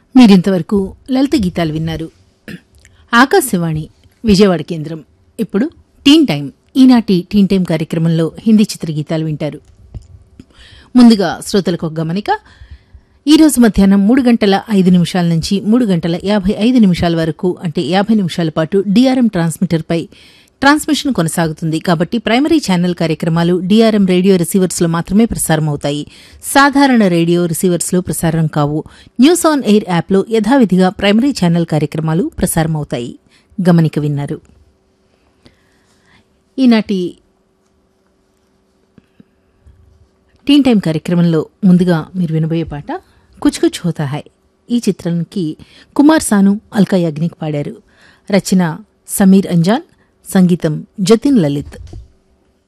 మీరింతవరకు లలిత గీతాలు విన్నారు ఆకాశవాణి విజయవాడ కేంద్రం ఇప్పుడు టీన్ టైం ఈనాటి టీన్ టైం కార్యక్రమంలో హిందీ చిత్రగీతాలు వింటారు ముందుగా శ్రోతలకు ఒక గమనిక ఈ రోజు మధ్యాహ్నం మూడు గంటల ఐదు నిమిషాల నుంచి మూడు గంటల యాభై ఐదు నిమిషాల వరకు అంటే యాభై నిమిషాల పాటు డిఆర్ఎం ట్రాన్స్మిటర్పై ట్రాన్స్మిషన్ కొనసాగుతుంది కాబట్టి ప్రైమరీ ఛానల్ కార్యక్రమాలు డిఆర్ఎం రేడియో రిసీవర్స్లో మాత్రమే ప్రసారం అవుతాయి సాధారణ రేడియో రిసీవర్స్లో ప్రసారం కావు న్యూస్ ఆన్ ఎయిర్ యాప్లో యథావిధిగా ప్రైమరీ ఛానల్ కార్యక్రమాలు ప్రసారం అవుతాయి గమనిక విన్నారు ఈనాటి టీన్ టైం కార్యక్రమంలో ముందుగా మీరు వినబోయే పాట కుచ్ కుచ్ హోతా హై ఈ చిత్రానికి కుమార్ సాను అల్కా యాగ్నిక్ పాడారు రచన సమీర్ అంజాన్ సంగీతం జతిన్ లలిత్